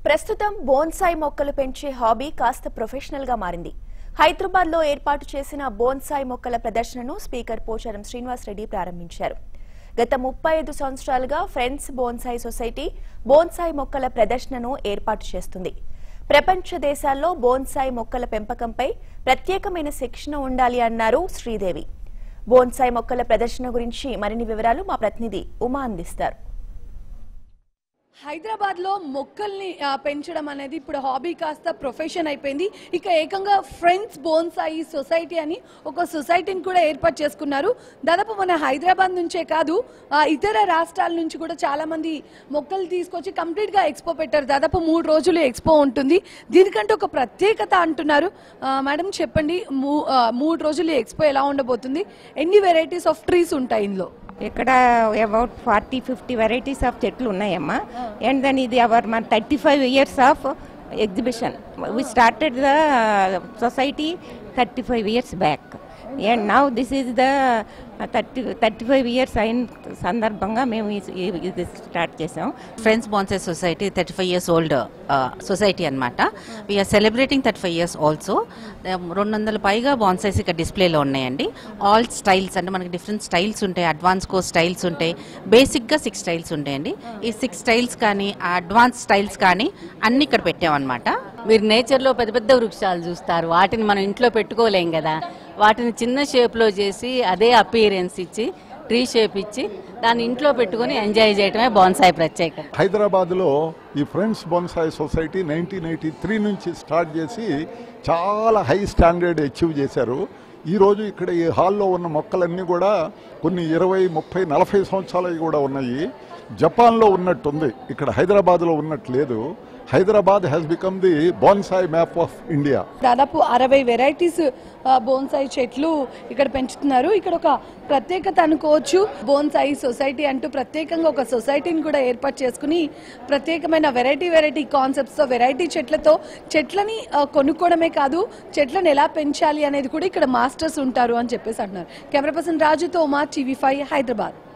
ప్రస్తుతం బోన్సాయి మొక్కలు పెంచే హాబీ కాస్త ప్రొఫెషనల్ గా మారింది హైదరాబాద్ లో ఏర్పాటు చేసిన బోన్సాయి మొక్కల ప్రదర్శనను స్పీకర్ పోచారం శ్రీనివాసరెడ్డి ప్రారంభించారు గత ముప్పై ఐదు సంవత్సరాలుగా ఫ్రెండ్స్ బోన్సాయి సొసైటీ బోన్సాయి మొక్కల ప్రదర్శనను ఏర్పాటు చేస్తుంది ప్రపంచ దేశాల్లో బోన్సాయి మొక్కల పెంపకంపై ప్రత్యేకమైన శిక్షణ ఉండాలి అన్నారు శ్రీదేవి బోన్సాయి మొక్కల ప్రదర్శన గురించి మరిన్ని వివరాలు మా ప్రతినిధి ఉమా అందిస్తారు హైదరాబాద్ లో మొక్కల్ని ఆ, పెంచడం అనేది ఇప్పుడు హాబీ కాస్త ప్రొఫెషన్ అయిపోయింది ఇక ఏకంగా ఫ్రెండ్స్ బోన్సాయి సొసైటీ అని ఒక సొసైటీని కూడా ఏర్పాటు చేసుకున్నారు దాదాపు మన హైదరాబాద్ నుంచే కాదు ఆ, ఇతర రాష్ట్రాల నుంచి కూడా చాలా మంది మొక్కలు తీసుకొచ్చి కంప్లీట్ గా ఎక్స్పో పెట్టారు దాదాపు మూడు రోజులు ఎక్స్పో ఉంటుంది దీనికంటే ఒక ప్రత్యేకత అంటున్నారు ఆ, మేడం చెప్పండి మూ- ఆ, మూడు రోజులు ఎక్స్పో ఎలా ఉండబోతుంది ఎన్ని వెరైటీస్ ఆఫ్ ట్రీస్ ఉంటాయి ఇందులో ఇక్కడ about forty fifty varieties of చెట్లు ఉన్నాయమ్మా అండ్ దెన్ ఇది అవర్ మన thirty five years of exhibition we started the society thirty five years back and now this is the thirty thirty five years అయిన సందర్భంగా మేము ఈ- ఈ- ఇది స్టార్ట్ చేసాం friends bonsai society thirty five years old society అనమాట we are celebrating thirty five years also రెండు వందల పైగా బాన్సైస్ ఇక్కడ డిస్ప్లేలో ఉన్నాయండి ఆల్ స్టైల్స్ అంటే మనకి డిఫరెంట్ స్టైల్స్ ఉంటాయి అడ్వాన్స్ కోర్స్ స్టైల్స్ ఉంటాయి బేసిక్గా సిక్స్ స్టైల్స్ ఉంటాయండి ఈ సిక్స్ స్టైల్స్ కానీ ఆ అడ్వాన్స్ స్టైల్స్ కానీ అన్ని ఇక్కడ పెట్టామన్నమాట మీరు నేచర్లో పెద్ద పెద్ద వృక్షాలు చూస్తారు వాటిని మనం ఇంట్లో పెట్టుకోలేం కదా వాటిని చిన్న షేప్లో చేసి అదే అపీరెన్స్ ఇచ్చి ట్రీ షేప్ ఇచ్చి దాన్ని ఇంట్లో పెట్టుకొని ఎంజాయ్ చేయడమే బాన్సాయి ప్రత్యేకత హైదరాబాద్లో ఈ friends bonsai society nineteen eighty three నుంచి స్టార్ట్ చేసి చాలా హై స్టాండర్డ్ అచీవ్ చేశారు ఈరోజు ఇక్కడ ఈ హాల్లో ఉన్న మొక్కలన్నీ కూడా కొన్ని ఇరవై ముప్పై నలభై సంవత్సరాలవి కూడా ఉన్నాయి జపాన్లో ఉన్నట్టుంది ఇక్కడ హైదరాబాద్లో ఉన్నట్టు లేదు Hyderabad has become the bonsai map of India దాదాపు అరవై వెరైటీస్ బోన్సాయి చెట్లు ఇక్కడ పెంచుతున్నారు ఇక్కడ ఒక ప్రత్యేకత అనుకోవచ్చు బోన్సాయి సొసైటీ అంటూ ప్రత్యేకంగా ఒక సొసైటీని కూడా ఏర్పాటు చేసుకుని ప్రత్యేకమైన వెరైటీ వెరైటీ కాన్సెప్ట్స్తో వెరైటీ చెట్లతో చెట్లని ఆ, కొనుక్కోవడమే కాదు చెట్లను ఎలా పెంచాలి అనేది కూడా ఇక్కడ మాస్టర్స్ ఉంటారు అని చెప్పేసి అంటున్నారు కెమెరా పర్సన్ రాజుతో ఉమా టీవీ ఫైవ్ హైదరాబాద్